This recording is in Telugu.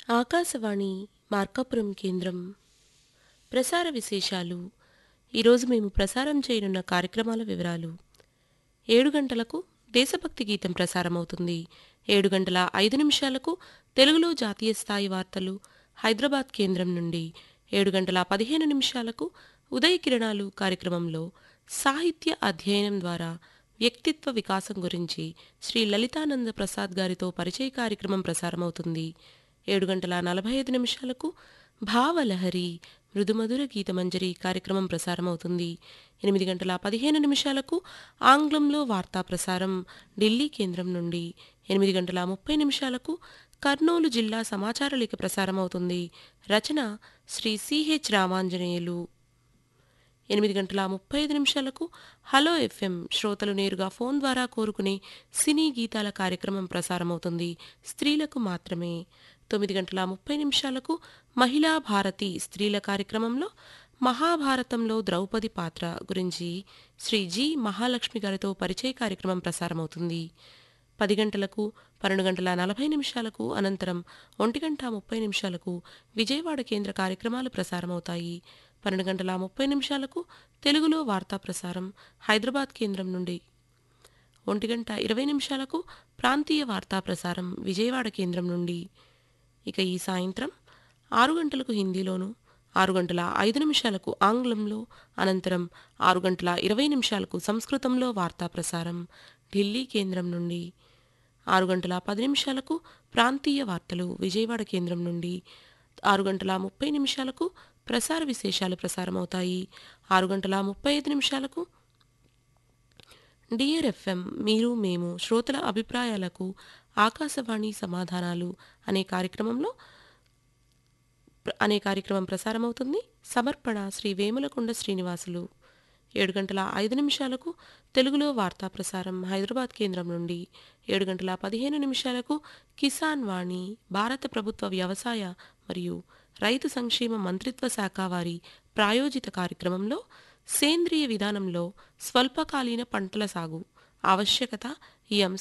ఆకాశవాణి మార్కాపురం కేంద్రం ప్రసార విశేషాలు ఈరోజు మేము ప్రసారం చేయనున్న కార్యక్రమాల వివరాలు ఏడు గంటలకు దేశభక్తి గీతం ప్రసారమవుతుంది ఏడు గంటల ఐదు నిమిషాలకు తెలుగులో జాతీయ స్థాయి వార్తలు హైదరాబాద్ కేంద్రం నుండి ఏడు గంటల పదిహేను నిమిషాలకు ఉదయ కిరణాలు కార్యక్రమంలో సాహిత్య అధ్యయనం ద్వారా వ్యక్తిత్వ వికాసం గురించి శ్రీ లలితానంద ప్రసాద్ గారితో పరిచయ కార్యక్రమం ప్రసారమవుతుంది ఏడు గంటల నలభై ఐదు నిమిషాలకు భావలహరి మృదుమధుర గీతమంజరి కార్యక్రమం ప్రసారమవుతుంది ఎనిమిది గంటల పదిహేను నిమిషాలకు ఆంగ్లంలో వార్తా ప్రసారం ఢిల్లీ కేంద్రం నుండి ఎనిమిది గంటల ముప్పై నిమిషాలకు కర్నూలు జిల్లా సమాచార లేఖ ప్రసారమవుతుంది రచన శ్రీ సిహెచ్ రామాంజనేయులు ఎనిమిది గంటల ముప్పై ఐదు నిమిషాలకు హలో ఎఫ్ఎం శ్రోతలు నేరుగా ఫోన్ ద్వారా కోరుకునే సినీ గీతాల కార్యక్రమం ప్రసారమవుతుంది స్త్రీలకు మాత్రమే తొమ్మిది గంటల ముప్పై నిమిషాలకు మహిళా భారతి స్త్రీల కార్యక్రమంలో మహాభారతంలో ద్రౌపది పాత్ర గురించి శ్రీ జి మహాలక్ష్మి గారితో పరిచయ కార్యక్రమం ప్రసారమవుతుంది పది గంటలకు పన్నెండు గంటల నలభై నిమిషాలకు అనంతరం ఒంటి గంట ముప్పై నిమిషాలకు విజయవాడ కేంద్ర కార్యక్రమాలు ప్రసారమవుతాయి పన్నెండు గంటల ముప్పై నిమిషాలకు తెలుగులో వార్తా ప్రసారం హైదరాబాద్ కేంద్రం నుండి ఒంటి గంట ఇరవై నిమిషాలకు ప్రాంతీయ వార్తా ప్రసారం విజయవాడ కేంద్రం నుండి ఇక ఈ సాయంత్రం ఆరు గంటలకు హిందీలోను ఆరు గంటల ఐదు నిమిషాలకు ఆంగ్లంలో అనంతరం ఆరు గంటల ఇరవై నిమిషాలకు సంస్కృతంలో వార్తా ప్రసారం ఢిల్లీ కేంద్రం నుండి ఆరు గంటల పది నిమిషాలకు ప్రాంతీయ వార్తలు విజయవాడ కేంద్రం నుండి ఆరు గంటల ముప్పై నిమిషాలకు ప్రసార విశేషాలు ప్రసారమవుతాయి ఆరు గంటల ముప్పై ఐదు నిమిషాలకు డియర్ ఎఫ్ఎం మీరు మేము శ్రోతల అభిప్రాయాలకు ఆకాశవాణి సమాధానాలు అనే కార్యక్రమంలో అనే కార్యక్రమం ప్రసారమవుతుంది సమర్పణ శ్రీ వేములకొండ శ్రీనివాసులు ఏడు గంటల ఐదు నిమిషాలకు తెలుగులో వార్తా ప్రసారం హైదరాబాద్ కేంద్రం నుండి ఏడు గంటల పదిహేను నిమిషాలకు కిసాన్ వాణి భారత ప్రభుత్వ వ్యవసాయ మరియు రైతు సంక్షేమ మంత్రిత్వ శాఖ వారి ప్రాయోజిత కార్యక్రమంలో సేంద్రియ విధానంలో స్వల్పకాలీన పంటల సాగు ఆవశ్యకత ఈ అంశం